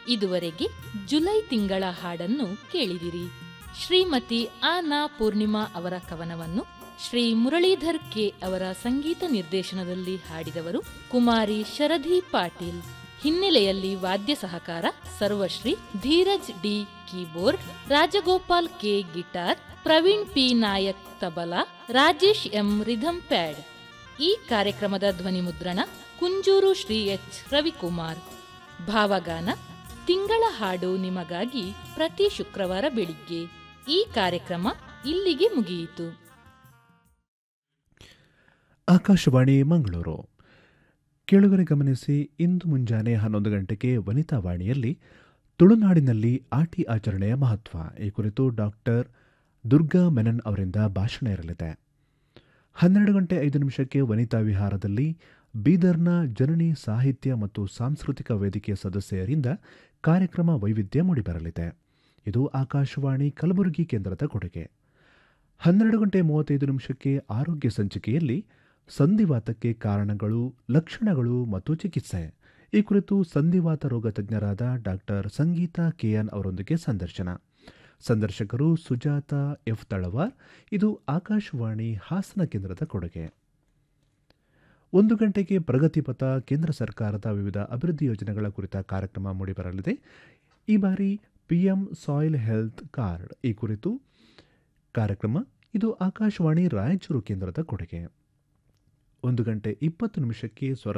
ಇದುವರೆಗೆ ಜುಲೈ ತಿಂಗಳ ಹಾಡನ್ನು ಕೇಳಿದಿರಿ ಶ್ರೀಮತಿ ಆನಾ ಪೂರ್ಣಿಮಾ ಅವರ ಕವನವನ್ನು ಶ್ರೀ ಮುರಳೀಧರ್ ಕೆ ಅವರ ಸಂಗೀತ ನಿರ್ದೇಶನದಲ್ಲಿ ಹಾಡಿದವರು ಕುಮಾರಿ ಶರಧಿ ಪಾಟೀಲ್ ಹಿನ್ನೆಲೆಯಲ್ಲಿ ವಾದ್ಯ ಸಹಕಾರ ಸರ್ವಶ್ರೀ Dheeraj D keyboard Rajagopal K guitar Praveen P Nayak tabla Rajesh M rhythm pad ಈ ಕಾರ್ಯಕ್ರಮದ ಧ್ವನಿ ಮುದ್ರಣ ಕುಂಜೂರು ಶ್ರೀ ಎಚ್ ರವಿಕುಮಾರ್ ಭಾವಗಾನ ತಿಂಗಳ ಹಾಡು ನಿಮಗಾಗಿ ಪ್ರತಿ ಶುಕ್ರವಾರ ಬೆಳಿಗ್ಗೆ ಈ ಕಾರ್ಯಕ್ರಮ ಇಲ್ಲಿಗೆ ಮುಗಿಯಿತು ಆಕಾಶವಾಣಿ ಮಂಗಳೂರು ಕೇಳುಗರೆ ಗಮನಿಸಿ ಇಂದು ಮುಂಜಾನೆ ಹನ್ನೊಂದು ಗಂಟೆಗೆ ವನಿತಾ ವಾಣಿಯಲ್ಲಿ ತುಳುನಾಡಿನಲ್ಲಿ ಆಟಿ ಆಚರಣೆಯ ಮಹತ್ವ ಈ ಕುರಿತು ಡಾಕ್ಟರ್ ದುರ್ಗಾ ಮೆನನ್ ಅವರಿಂದ ಭಾಷಣ ಇರಲಿದೆ ಹನ್ನೆರಡು ಗಂಟೆ ಐದು ನಿಮಿಷಕ್ಕೆ ವನಿತಾ ವಿಹಾರದಲ್ಲಿ ಬೀದರ್ನ ಜನನಿ ಸಾಹಿತ್ಯ ಮತ್ತು ಸಾಂಸ್ಕೃತಿಕ ವೇದಿಕೆಯ ಸದಸ್ಯರಿಂದ ಕಾರ್ಯಕ್ರಮ ವೈವಿಧ್ಯ ಮೂಡಿಬರಲಿದೆ ಇದು ಆಕಾಶವಾಣಿ ಕಲಬುರಗಿ ಕೇಂದ್ರದ ಕೊಡುಗೆ ಹನ್ನೆರಡು ಗಂಟೆ ಮೂವತ್ತೈದು ನಿಮಿಷಕ್ಕೆ ಆರೋಗ್ಯ ಸಂಚಿಕೆಯಲ್ಲಿ ಸಂಧಿವಾತಕ್ಕೆ ಕಾರಣಗಳು ಲಕ್ಷಣಗಳು ಮತ್ತು ಚಿಕಿತ್ಸೆ ಈ ಕುರಿತು ಸಂಧಿವಾತ ರೋಗ ತಜ್ಞರಾದ ಡಾಕ್ಟರ್ ಸಂಗೀತಾ ಕೆಎನ್ ಅವರೊಂದಿಗೆ ಸಂದರ್ಶನ ಸಂದರ್ಶಕರು ಸುಜಾತ ಎಫ್ ತಳವಾರ್ ಇದು ಆಕಾಶವಾಣಿ ಹಾಸನ ಕೇಂದ್ರದ ಕೊಡುಗೆ ಒಂದು ಗಂಟೆಗೆ ಪ್ರಗತಿಪಥ ಕೇಂದ್ರ ಸರ್ಕಾರದ ವಿವಿಧ ಅಭಿವೃದ್ಧಿ ಯೋಜನೆಗಳ ಕುರಿತ ಕಾರ್ಯಕ್ರಮ ಮೂಡಿಬರಲಿದೆ ಈ ಬಾರಿ ಪಿಎಂ ಸಾಯಿಲ್ ಹೆಲ್ತ್ ಕಾರ್ಡ್ ಈ ಕುರಿತು ಕಾರ್ಯಕ್ರಮ ಇದು ಆಕಾಶವಾಣಿ ರಾಯಚೂರು ಕೇಂದ್ರದ ಕೊಡುಗೆ ಒಂದು ಗಂಟೆ ಇಪ್ಪತ್ತು ನಿಮಿಷಕ್ಕೆ ಸ್ವರ